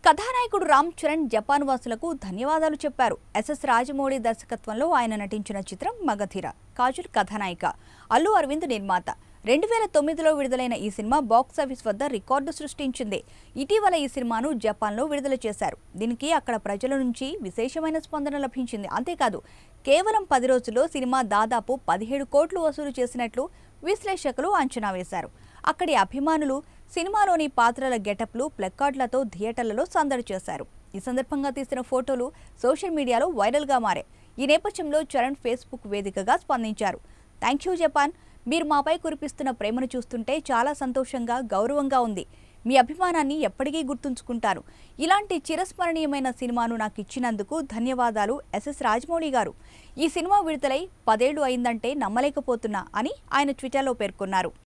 కథానాయకుడు రామ్ చరణ్ జపాన్ వాసులకు ధన్యవాదాలు చెప్పారు ఎస్ఎస్ రాజమౌళి దర్శకత్వంలో ఆయన నటించిన చిత్రం మగధీర కాజల్ కథానాయిక అల్లు అరవింద్ నిర్మాత రెండు వేల తొమ్మిదిలో విడుదలైన ఈ సినిమా బాక్సాఫీస్ వద్ద రికార్డు సృష్టించింది ఇటీవల ఈ సినిమాను జపాన్లో విడుదల చేశారు దీనికి అక్కడ ప్రజల నుంచి విశేషమైన స్పందన లభించింది అంతేకాదు కేవలం పది రోజుల్లో సినిమా దాదాపు పదిహేడు కోట్లు వసూలు చేసినట్లు విశ్లేషకులు అంచనా వేశారు అక్కడి అభిమానులు సినిమాలోని పాత్రల గెటప్లు ప్లెక్కార్డులతో థియేటర్లలో సందడి చేశారు ఈ సందర్భంగా తీసిన ఫోటోలు సోషల్ మీడియాలో వైరల్గా మారాయి ఈ నేపథ్యంలో చరణ్ ఫేస్బుక్ వేదికగా స్పందించారు థ్యాంక్ యూ జపాన్ మీరు మాపై కురిపిస్తున్న ప్రేమను చూస్తుంటే చాలా సంతోషంగా గౌరవంగా ఉంది మీ అభిమానాన్ని ఎప్పటికీ గుర్తుంచుకుంటాను ఇలాంటి చిరస్మరణీయమైన సినిమాను నాకు ఇచ్చినందుకు ధన్యవాదాలు ఎస్ఎస్ రాజమౌళి గారు ఈ సినిమా విడుదలై పదేళ్లు అయిందంటే నమ్మలేకపోతున్నా అని ఆయన ట్విట్టర్లో పేర్కొన్నారు